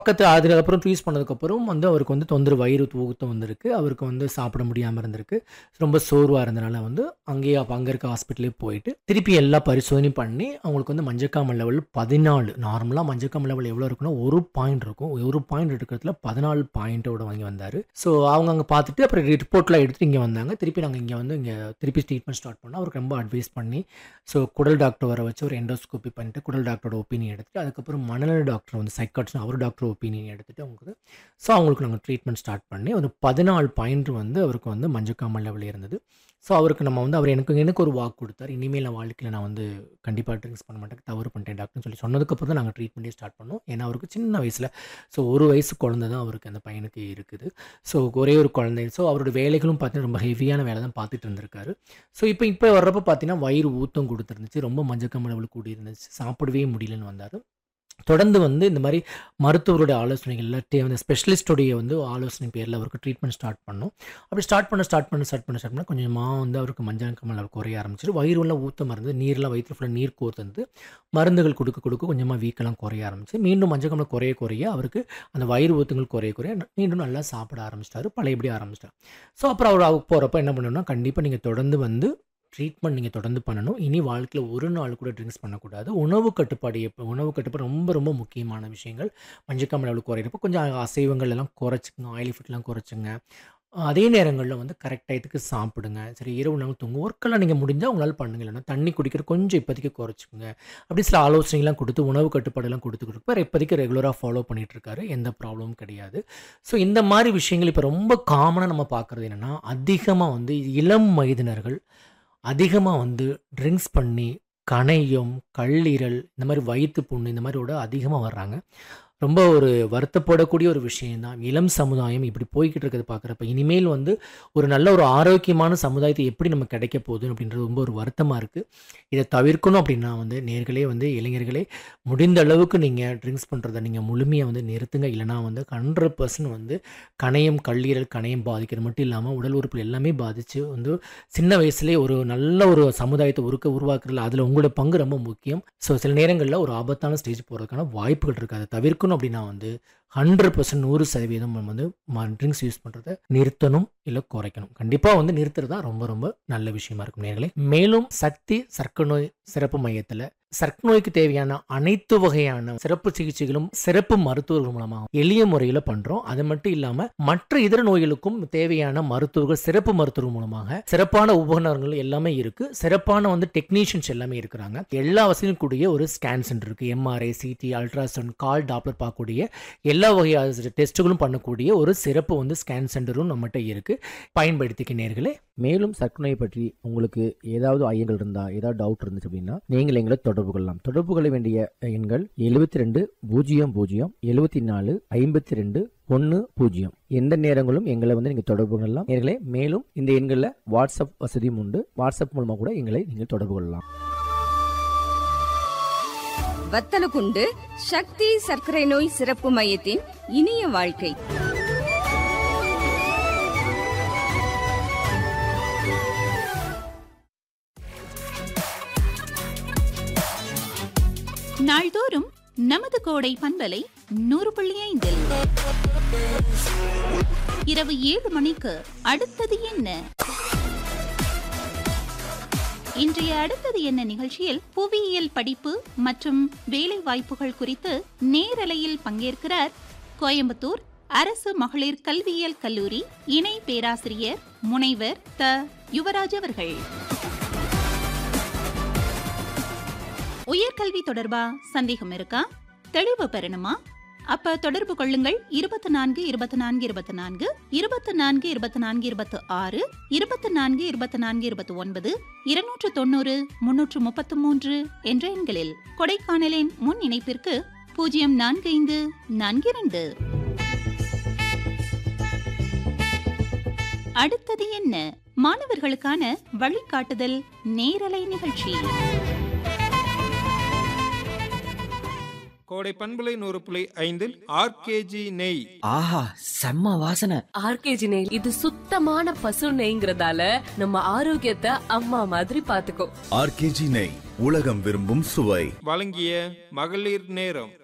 பக்கத்து அதுக்கப்புறம் யூஸ் பண்ணதுக்கப்புறம் வந்து அவருக்கு வந்து தொந்தரவு வயிறு ஊத்தம் வந்திருக்கு அவருக்கு வந்து சாப்பிட முடியாமல் இருந்திருக்கு ரொம்ப சோர்வாக இருந்தனால வந்து அங்கேயே அப்போ அங்கே இருக்க ஹாஸ்பிட்டலே போயிட்டு திருப்பி எல்லா பரிசோதனையும் பண்ணி அவங்களுக்கு வந்து மஞ்சக்காமல் லெவல் பதினாலு நார்மலாக மஞ்சக்காமல் லெவல் எவ்வளோ இருக்குன்னா ஒரு பாயிண்ட் இருக்கும் ஒரு பாயிண்ட் இருக்கிறதுல பதினாலு பாயிண்ட்டோட வாங்கி வந்தார் ஸோ அவங்க அங்கே பார்த்துட்டு அப்புறம் ரிப்போர்ட்லாம் எடுத்துட்டு இங்கே வந்தாங்க திருப்பி நாங்கள் இங்கே வந்து இங்கே திருப்பி ட்ரீட்மெண்ட் ஸ்டார்ட் பண்ணோம் அவருக்கு ரொம்ப அட்வைஸ் பண்ணி ஸோ குடல் டாக்டர் வர வச்சு ஒரு எண்டோஸ்கோபி பண்ணிட்டு குடல் டாக்டரோட ஒப்பீனியன் எடுத்துட்டு அதுக்கப்புறம் மனநல டாக்டர் வந்து சைக்காட்ரிஸ்ட் அவர் டாக்டர் ஒப்பீனியன் எடுத்துட்டு அவங்களுக்கு ஸோ அவங்களுக்கு நாங்கள் ட்ரீட்மெண்ட் ஸ்டார்ட் பண்ணி ஒரு பதினாலு பாயிண்ட் வந்து அவருக்கு வந்து மஞ்சக்காமல் லெவல் இருந்தது ஸோ அவருக்கு நம்ம வந்து அவர் எனக்கு எனக்கு ஒரு வாக்கு கொடுத்தார் இனிமேல் நான் வாழ்க்கையில் நான் வந்து கண்டிப்பாக ட்ரிங்க்ஸ் பண்ண மாட்டேன் தவறு பண்ணிட்டேன் டாக்டர்னு சொல்லி சொன்னதுக்கப்புறம் தான் நாங்கள் ட்ரீட்மெண்ட்டே ஸ்டார்ட் பண்ணோம் ஏன்னா அவருக்கு சின்ன வயசில் ஸோ ஒரு வயசு குழந்தை தான் அவருக்கு அந்த பையனுக்கு இருக்குது ஸோ ஒரே ஒரு குழந்தை ஸோ அவரோட வேலைகளும் பார்த்தீங்கன்னா ரொம்ப ஹெவியான வேலை தான் பார்த்துட்டு இருந்திருக்காரு ஸோ இப்போ இப்போ வர்றப்ப பார்த்தீங்கன்னா வயிறு ஊத்தம் கொடுத்துருந்துச்சு ரொம்ப மஞ்சக்காமல் லெவல் கூடி இருந்துச்சு சாப்பிடவே முடியலன்னு வந்தார் தொடர்ந்து வந்து இந்த மாதிரி மருத்துவருடைய ஆலோசனைகள் இல்லாட்டி வந்து ஸ்பெஷலிஸ்டோடைய வந்து ஆலோசனை பேரில் அவருக்கு ட்ரீட்மெண்ட் ஸ்டார்ட் பண்ணோம் அப்படி ஸ்டார்ட் பண்ண ஸ்டார்ட் பண்ண ஸ்டார்ட் பண்ண ஸ்டார்ட் பண்ண கொஞ்சமாக வந்து அவருக்கு மஞ்சள் கமல் அவர் குறைய ஆரம்பிச்சிட்டு வயிறுலாம் ஊத்தம் இருந்து நீர்லாம் வயிற்று ஃபுல்லாக நீர் கோர்த்து மருந்துகள் கொடுக்க கொடுக்க கொஞ்சமாக வீக்கெல்லாம் குறைய ஆரம்பிச்சு மீண்டும் மஞ்சள் கமல் குறைய குறைய அவருக்கு அந்த வயிறு ஊத்தங்கள் குறைய குறைய மீண்டும் நல்லா சாப்பிட ஆரம்பிச்சிட்டாரு பழையபடி ஆரம்பிச்சிட்டார் ஸோ அப்புறம் அவர் போகிறப்ப என்ன பண்ணணும்னா கண்டிப்பாக நீங்கள் தொடர்ந்து வந்து ட்ரீட்மெண்ட் நீங்கள் தொடர்ந்து பண்ணணும் இனி வாழ்க்கையில் ஒரு நாள் கூட ட்ரிங்க்ஸ் பண்ணக்கூடாது உணவு கட்டுப்பாடு எப்போ உணவு கட்டுப்பாடு ரொம்ப ரொம்ப முக்கியமான விஷயங்கள் மஞ்சக்காமல் லெவல் குறையிறப்போ கொஞ்சம் அசைவங்கள் எல்லாம் குறைச்சிங்க ஆயிலி ஃபுட்லாம் குறைச்சிங்க அதே நேரங்களில் வந்து கரெக்ட் டயத்துக்கு சாப்பிடுங்க சரி இரவு நாங்கள் தூங்க ஒர்க்கெல்லாம் நீங்கள் முடிஞ்சால் உங்களால் பண்ணுங்க இல்லைன்னா தண்ணி குடிக்கிற கொஞ்சம் இப்போதைக்கு குறைச்சிக்கோங்க அப்படி சில ஆலோசனைலாம் கொடுத்து உணவு கட்டுப்பாடெல்லாம் கொடுத்து கொடுப்பார் இப்போதைக்கு ரெகுலராக ஃபாலோ பண்ணிட்டு இருக்காரு எந்த ப்ராப்ளமும் கிடையாது ஸோ இந்த மாதிரி விஷயங்கள் இப்போ ரொம்ப காமனாக நம்ம பார்க்குறது என்னென்னா அதிகமாக வந்து இளம் வயதினர்கள் அதிகமாக வந்து ட்ரிங்க்ஸ் பண்ணி கணையம் கல்லீரல் இந்த மாதிரி வயிற்று புண்ணு இந்த மாதிரியோட அதிகமாக வர்றாங்க ரொம்ப ஒரு வருத்தப்படக்கூடிய ஒரு விஷயம்தான் இளம் சமுதாயம் இப்படி போய்கிட்டு இருக்கிறது பார்க்குறப்ப இனிமேல் வந்து ஒரு நல்ல ஒரு ஆரோக்கியமான சமுதாயத்தை எப்படி நம்ம கிடைக்க போகுது அப்படின்றது ரொம்ப ஒரு வருத்தமாக இருக்குது இதை தவிர்க்கணும் அப்படின்னா வந்து நேர்களே வந்து இளைஞர்களே முடிந்த அளவுக்கு நீங்கள் ட்ரிங்க்ஸ் பண்ணுறதை நீங்கள் முழுமையாக வந்து நிறுத்துங்க இல்லைனா வந்து ஹண்ட்ரட் பர்சன்ட் வந்து கணையம் கல்லீரல் கணையம் பாதிக்கிறது மட்டும் இல்லாமல் உடல் உறுப்புகள் எல்லாமே பாதித்து வந்து சின்ன வயசுலேயே ஒரு நல்ல ஒரு சமுதாயத்தை உருக்க உருவாக்குறதுல அதில் உங்களோட பங்கு ரொம்ப முக்கியம் ஸோ சில நேரங்களில் ஒரு ஆபத்தான ஸ்டேஜ் போகிறதுக்கான வாய்ப்புகள் இருக்குது அதை தவிர்க்கணும் அப்படின்னா வந்து ஹண்ட்ரட் பர்சன்ட் நூறு சதவீதம் நம்ம வந்து ட்ரிங்க்ஸ் யூஸ் பண்ணுறதை நிறுத்தணும் இல்லை குறைக்கணும் கண்டிப்பாக வந்து நிறுத்துறது தான் ரொம்ப ரொம்ப நல்ல விஷயமா இருக்கும் நேர்களே மேலும் சக்தி சர்க்கரை நோய் சிறப்பு மையத்தில் சர்க்கரை நோய்க்கு தேவையான அனைத்து வகையான சிறப்பு சிகிச்சைகளும் சிறப்பு மருத்துவர்கள் மூலமாக எளிய முறையில் பண்ணுறோம் அது மட்டும் இல்லாமல் மற்ற இதர நோய்களுக்கும் தேவையான மருத்துவர்கள் சிறப்பு மருத்துவர்கள் மூலமாக சிறப்பான உபகரணங்கள் எல்லாமே இருக்கு சிறப்பான வந்து டெக்னீஷியன்ஸ் எல்லாமே இருக்கிறாங்க எல்லா வசதியும் கூடிய ஒரு ஸ்கேன் சென்டர் இருக்கு எம்ஆர்ஐ சிடி அல்ட்ராசவுண்ட் கால் டாப்லர் பார்க்கக்கூடிய எல்லா வகையான டெஸ்ட்டுகளும் பண்ணக்கூடிய ஒரு சிறப்பு வந்து ஸ்கேன் சென்டரும் நம்மகிட்ட இருக்கு பயன்படுத்திக்க நேர்களே மேலும் சர்க்கரை நோய் பற்றி உங்களுக்கு ஏதாவது ஐயங்கள் இருந்தா ஏதாவது டவுட் இருந்துச்சு அப்படின்னா நீங்கள் எங்களை தொடர்பு கொள்ளலாம் தொடர்பு கொள்ள வேண்டிய எண்கள் எழுபத்தி ரெண்டு பூஜ்ஜியம் பூஜ்ஜியம் எழுபத்தி நாலு ஐம்பத்தி ரெண்டு ஒன்று பூஜ்ஜியம் எந்த நேரங்களும் எங்களை வந்து நீங்கள் தொடர்பு கொள்ளலாம் நேர்களே மேலும் இந்த எண்களில் வாட்ஸ்அப் வசதியும் உண்டு வாட்ஸ்அப் மூலமாக கூட எங்களை நீங்கள் தொடர்பு கொள்ளலாம் வத்தலகுண்டு சக்தி சர்க்கரை நோய் சிறப்பு மையத்தின் இனிய வாழ்க்கை நாள்தோறும் நமது கோடை பண்பலை நூறு புள்ளி ஐந்தில் இரவு ஏழு மணிக்கு அடுத்தது என்ன இன்றைய அடுத்தது என்ன நிகழ்ச்சியில் புவியியல் படிப்பு மற்றும் வேலை வாய்ப்புகள் குறித்து நேரலையில் பங்கேற்கிறார் கோயம்புத்தூர் அரசு மகளிர் கல்வியியல் கல்லூரி இணை பேராசிரியர் முனைவர் த யுவராஜ் அவர்கள் உயர்கல்வி தொடர்பா சந்தேகம் இருக்கா தெளிவு பெறணுமா அப்ப தொடர்பு கொள்ளுங்கள் இருபத்தி நான்கு இருபத்தி நான்கு இருபத்தி நான்கு இருபத்தி நான்கு இருபத்தி நான்கு இருபத்தி ஆறு இருபத்தி நான்கு இருபத்தி நான்கு இருபத்தி ஒன்பது இருநூற்று தொண்ணூறு முன்னூற்று முப்பத்து மூன்று என்ற எண்களில் கொடைக்கானலின் முன் இணைப்பிற்கு பூஜ்ஜியம் நான்கு ஐந்து நான்கு இரண்டு அடுத்தது என்ன மாணவர்களுக்கான வழிகாட்டுதல் நேரலை நிகழ்ச்சி கோடை பண்பலை நூறு புள்ளி ஐந்தில் ஆர்கேஜி நெய் ஆஹா செம்ம வாசனை ஆர்கேஜி நெய் இது சுத்தமான பசு நெய்ங்கிறதால நம்ம ஆரோக்கியத்தை அம்மா மாதிரி பாத்துக்கோ ஆர்கேஜி நெய் உலகம் விரும்பும் சுவை வழங்கிய மகளிர் நேரம்